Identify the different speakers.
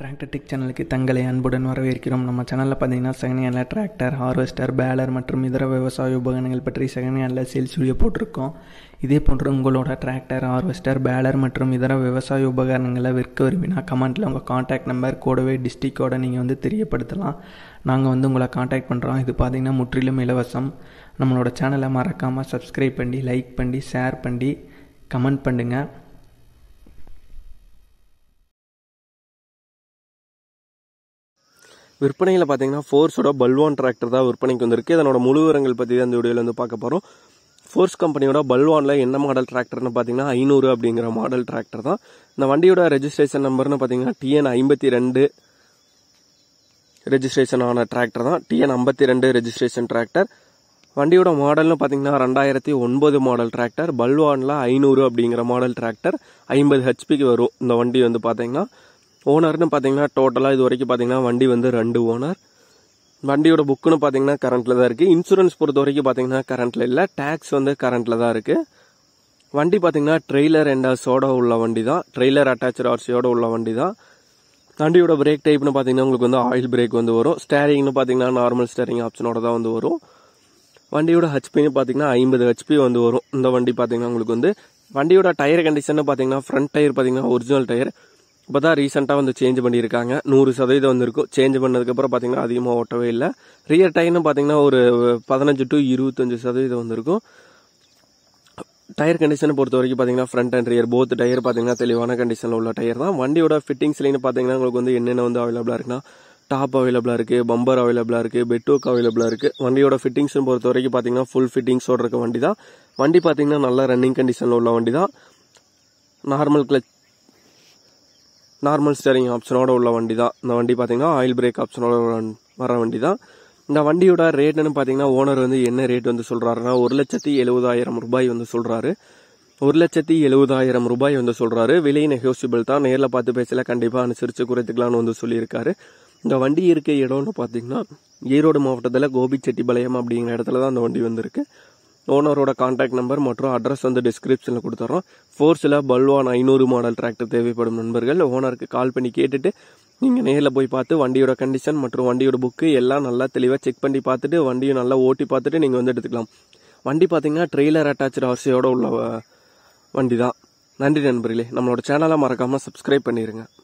Speaker 1: tractor tech சேனலுக்கு தங்களை அன்புடன் வரவேற்கிறோம் நம்ம சேனலில் பார்த்தீங்கன்னா second hand tractor harvester baler மற்றும் இதர விவசாய உபகரணங்கள் பற்றி செகண்ட் ஹேண்டில் சேல்ஸ் வீடியோ போட்டிருக்கோம் இதே போன்று உங்களோட டிராக்டர் ஹார்வெஸ்டர் பேலர் மற்றும் இதர விவசாய உபகரணங்களை விற்க விரும்பினா கமெண்ட்டில் உங்கள் காண்டாக்ட் நம்பர் கூடவே டிஸ்ட்ரிக்டோட நீங்கள் வந்து தெரியப்படுத்தலாம் நாங்கள் வந்து உங்களை காண்டாக்ட் பண்ணுறோம் இது பார்த்தீங்கன்னா முற்றிலும் இலவசம் நம்மளோட சேனலை மறக்காமல் சப்ஸ்கிரைப் பண்ணி லைக் பண்ணி ஷேர் பண்ணி கமெண்ட் பண்ணுங்கள்
Speaker 2: விற்பனையில் பார்த்தீங்கன்னா ஃபோர்ஸோட பல்வான் டிராக்டர் தான் விற்பனைக்கு வந்திருக்கு இதனோட முழு விவரங்கள் பற்றி தான் இந்த வீடியோவில் வந்து பார்க்க போகிறோம் ஃபோர்ஸ் கம்பெனியோட பல்வானில் என்ன மாடல் டிராக்டர்னு பார்த்தீங்கன்னா ஐநூறு அப்படிங்கிற மாடல் டிராக்டர் தான் இந்த வண்டியோட ரெஜிஸ்ட்ரேஷன் நம்பர்னு பார்த்தீங்கன்னா டிஎன் ஐம்பத்தி ரெண்டு ரெஜிஸ்ட்ரேஷன் ஆன டிராக்டர் தான் டிஎன் ஐம்பத்தி ரெண்டு ரெஜிஸ்ட்ரேஷன் டிராக்டர் வண்டியோட மாடல்னு பார்த்தீங்கன்னா ரெண்டாயிரத்தி ஒன்பது மாடல் டிராக்டர் பல்வானில் ஐநூறு அப்படிங்கிற மாடல் டிராக்டர் ஐம்பது ஹெச்பிக்கு வரும் இந்த வண்டி வந்து பார்த்தீங்கன்னா ஓனர்னு பார்த்தீங்கன்னா டோட்டலாக இது வரைக்கும் பார்த்தீங்கன்னா வண்டி வந்து ரெண்டு ஓனர் வண்டியோட புக்குன்னு பார்த்தீங்கன்னா கரண்ட்டில் தான் இருக்குது இன்சூரன்ஸ் பொறுத்த வரைக்கும் பார்த்தீங்கன்னா கரண்ட்டில் இல்லை டேக்ஸ் வந்து கரண்ட்டில் தான் இருக்குது வண்டி பார்த்தீங்கன்னா ட்ரெய்லர் எண்டாஸோட உள்ள வண்டி தான் ட்ரெய்லர் அட்டாச்சு ஆர்சியோட உள்ள வண்டி தான் வண்டியோட பிரேக் டைப்னு பார்த்தீங்கன்னா உங்களுக்கு வந்து ஆயில் பிரேக் வந்து வரும் ஸ்டேரிங்னு பார்த்தீங்கன்னா நார்மல் ஸ்டேரிங் ஆப்ஷனோட தான் வந்து வரும் வண்டியோட ஹெச்பின்னு பார்த்தீங்கன்னா ஐம்பது ஹெச்பி வந்து வரும் இந்த வண்டி பார்த்தீங்கன்னா உங்களுக்கு வந்து வண்டியோட டயர் கண்டிஷன் பார்த்தீங்கன்னா ஃப்ரண்ட் டயர் பார்த்தீங்கன்னா ஒரிஜினல் டயர் இப்போ தான் ரீசெண்டாக வந்து சேஞ்ச் பண்ணியிருக்காங்க நூறு சதவீதம் வந்திருக்கும் சேஞ்ச் பண்ணதுக்கப்புறம் பார்த்தீங்கன்னா அதிகமாக ஓட்டவே இல்லை ரியர் டயர்னு பார்த்தீங்கன்னா ஒரு பதினஞ்சு டு இருபத்தஞ்சு சதவீதம் வந்திருக்கும் டயர் கண்டிஷனை பொறுத்த வரைக்கும் பார்த்தீங்கன்னா front and rear both tyre பார்த்தீங்கன்னா தெளிவான கண்டிஷனில் உள்ள டயர் தான் வண்டியோட ஃபிட்டிங்ஸ்லேன்னு பார்த்தீங்கன்னா உங்களுக்கு வந்து என்னென்ன வந்து அவைலபிளாக இருக்குன்னா டாப் அவைலபிளாக இருக்குது பம்பர் அவைலபிளாக இருக்குது பெட்ரோக் அவைலபிளாக இருக்குது வண்டியோட ஃபிட்டிங்ஸ்னு பொறுத்த வரைக்கும் பார்த்தீங்கன்னா ஃபுல் ஃபிட்டிங்ஸோட இருக்க வண்டி தான் வண்டி பார்த்தீங்கன்னா நல்ல ரன்னிங் கண்டிஷனில் உள்ள வண்டி தான் நார்மல் கிளச் நார்மல் ஸ்டேரிங் ஆப்ஷனோட உள்ள வண்டி தான் இந்த வண்டி பார்த்தீங்கன்னா ஆயில் பிரேக் ஆப்ஷனோட வர வண்டி தான் இந்த வண்டியோட ரேட்டுன்னு பார்த்தீங்கன்னா ஓனர் வந்து என்ன ரேட் வந்து சொல்கிறாருன்னா ஒரு லட்சத்தி எழுபதாயிரம் ரூபாய் வந்து சொல்கிறாரு ஒரு லட்சத்தி எழுபதாயிரம் ரூபாய் வந்து சொல்கிறாரு விலை நெகோசியபிள் தான் நேரில் பார்த்து பேசல கண்டிப்பாக அனுசரித்து குறைத்துக்கலாம்னு வந்து சொல்லியிருக்காரு இந்த வண்டி இருக்க இடம்னு பார்த்தீங்கன்னா ஈரோடு மாவட்டத்தில் கோபிச்செட்டிப்பாளையம் அப்படிங்கிற இடத்துல தான் அந்த வண்டி வந்திருக்கு ஓனரோட கான்டாக்ட் நம்பர் மற்றும் அட்ரஸ் வந்து டிஸ்கிரிப்ஷனில் கொடுத்துட்றோம் ஃபோர்ஸில் பல்வான் ஐநூறு மாடல் டிராக்டர் தேவைப்படும் நண்பர்கள் ஓனருக்கு கால் பண்ணி கேட்டுட்டு நீங்கள் நேரில் போய் பார்த்து வண்டியோட கண்டிஷன் மற்றும் வண்டியோட புக்கு எல்லாம் நல்லா தெளிவாக செக் பண்ணி பார்த்துட்டு வண்டியை நல்லா ஓட்டி பார்த்துட்டு நீங்கள் வந்து எடுத்துக்கலாம் வண்டி பார்த்தீங்கன்னா ட்ரெய்லர் அட்டாச்சு ஆர்சியோட உள்ள வண்டி தான் நன்றி நண்பர்களே நம்மளோட சேனலை மறக்காமல் சப்ஸ்கிரைப் பண்ணிடுங்க